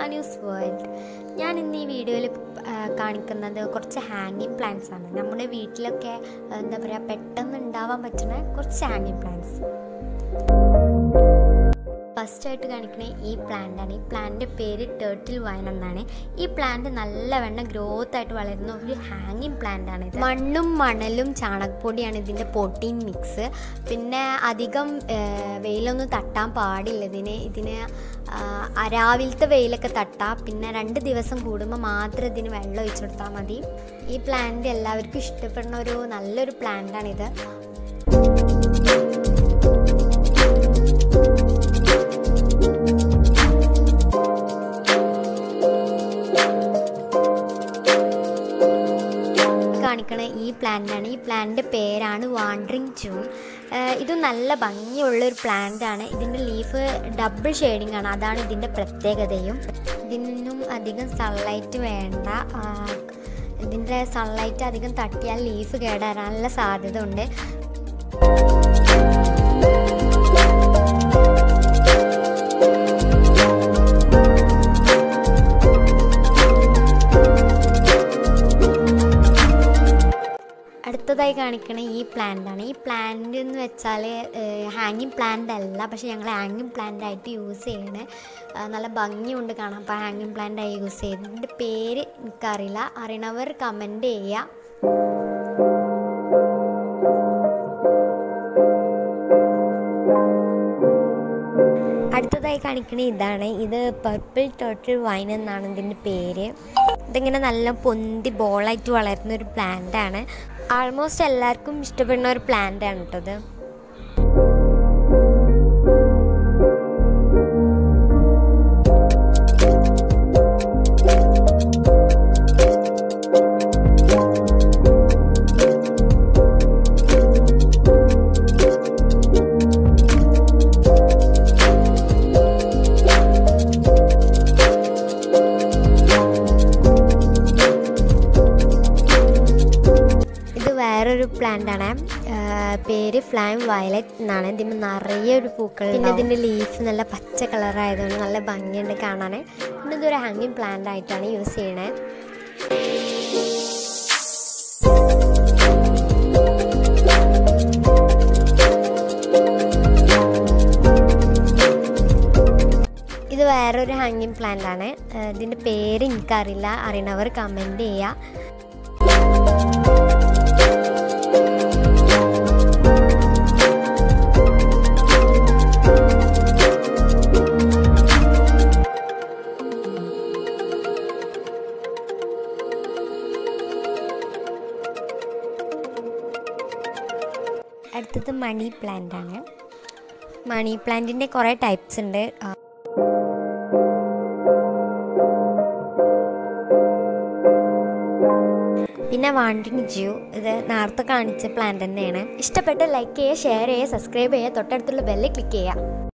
അന്യൂസ് world ഞാൻ ഇന്ന് ഈ വീഡിയോയിൽ കാണിക്കുന്നത് കുറച്ച് ഹാങ്ങിങ് പ്ലാന്റ്സ് ആണ് നമ്മുടെ വീട്ടിലൊക്കെ ആ, എന്താ പറയുക പെട്ടെന്ന് ഉണ്ടാവാൻ പറ്റുന്ന കുറച്ച് ഹാങ്ങിങ് പ്ലാന്റ്സ് ഫസ്റ്റ് ആയിട്ട് കാണിക്കുന്ന ഈ പ്ലാന്റ് ആണ് ഈ പ്ലാന്റിൻ്റെ പേര് ടേർട്ടിൽ വൈൻ എന്നാണ് ഈ പ്ലാന്റ് നല്ലവണ്ണം ഗ്രോത്ത് ആയിട്ട് വളരുന്ന ഒരു ഹാങ്ങിങ് പ്ലാന്റ് ആണ് ഇത് മണ്ണും മണലും ചാണകപ്പൊടിയാണ് ഇതിൻ്റെ പൊട്ടീൻ മിക്സ് പിന്നെ അധികം ആ, വെയിലൊന്നും തട്ടാൻ പാടില്ല ഇതിന് ഇതിന് ആ, രാവിലത്തെ വെയിലൊക്കെ തട്ടാം പിന്നെ രണ്ട് ദിവസം കൂടുമ്പോൾ മാത്രം ഇതിന് വെള്ളം ഒഴിച്ചു കൊടുത്താൽ മതി ഈ പ്ലാന്റ് എല്ലാവർക്കും ഇഷ്ടപ്പെടുന്ന ഒരു നല്ലൊരു പ്ലാന്റാണിത് കാണിക്കണ ഈ പ്ലാന്റാണ് ഈ പ്ലാന്റിൻ്റെ പേരാണ് വാണ്ടറിങ് ജൂൺ ഇത് നല്ല ഭംഗിയുള്ള ഒരു പ്ലാന്റ് ആണ് ഇതിൻ്റെ ലീഫ് ഡബിൾ ഷെയ്ഡിങ് ആണ് അതാണ് ഇതിൻ്റെ പ്രത്യേകതയും ഇതിനൊന്നും അധികം സൺലൈറ്റ് വേണ്ട ആ, ഇതിൻ്റെ സൺലൈറ്റ് അധികം തട്ടിയാൽ ലീഫ് കേടാറാനുള്ള സാധ്യത ഉണ്ട് അടുത്തതായി കാണിക്കണ ഈ പ്ലാന്റ് ആണ് ഈ പ്ലാന്റ് എന്ന് വെച്ചാൽ ഹാങ്ങിങ് പ്ലാന്റ് അല്ല പക്ഷെ ഞങ്ങൾ ഹാങ്ങിങ് പ്ലാന്റ് ആയിട്ട് യൂസ് ചെയ്യണേ ആ, നല്ല ഭംഗിയുണ്ട് കാണാം അപ്പോൾ ഹാങ്ങിങ് പ്ലാന്റ് ആയി യൂസ് ചെയ്യുന്നത് ഇതിൻ്റെ പേര് എനിക്കറിയില്ല അറിയണവർ കമൻറ്റ് ചെയ്യുക അടുത്തതായി കാണിക്കണ ഇതാണ് ഇത് പർപ്പിൾ ടോട്ടിൽ വൈൻ എന്നാണ് ഇതിൻ്റെ പേര് ഇതിങ്ങനെ നല്ല പൊന്തി ബോളായിട്ട് വളരുന്ന ഒരു പ്ലാന്റ് ആണ് ആൾമോസ്റ്റ് എല്ലാവർക്കും ഇഷ്ടപ്പെടുന്ന ഒരു പ്ലാന്റ് ആണ് കേട്ടോ ഇത് ഇത് വേറൊരു പ്ലാന്റ് ആണ് ആ, പേര് ഫ്ലൈം വയലറ്റ് എന്നാണ് ഇതിന് നിറയെ ഒരു പൂക്കൾ പിന്നെ ഇതിൻ്റെ ലീഫ് നല്ല പച്ച കളർ ആയതുകൊണ്ട് നല്ല ഭംഗിയുണ്ട് കാണാൻ പിന്നെ ഇതൊരു ഹാങ്ങിങ് പ്ലാന്റ് ആയിട്ടാണ് യൂസ് ചെയ്യണേ ഇത് വേറൊരു ഹാങ്ങിങ് പ്ലാന്റ് ആണ് ആ, ഇതിൻ്റെ പേര് എനിക്കറിയില്ല അറിയണവർ കമൻറ്റ് ചെയ്യുക അടുത്തത് മണി പ്ലാന്റ് ആണ് മണി പ്ലാന്റിൻ്റെ കുറേ ടൈപ്സ് ഉണ്ട് ആ, പിന്നെ വാണ്ടിങ് ജ്യൂ ഇത് നേരത്തെ കാണിച്ച പ്ലാന്റ് തന്നെയാണ് ഇഷ്ടപ്പെട്ട് ലൈക്ക് ചെയ്യുക ഷെയർ ചെയ്യുക സബ്സ്ക്രൈബ് ചെയ്യുക തൊട്ടടുത്തുള്ള ബെല്ല് ക്ലിക്ക് ചെയ്യുക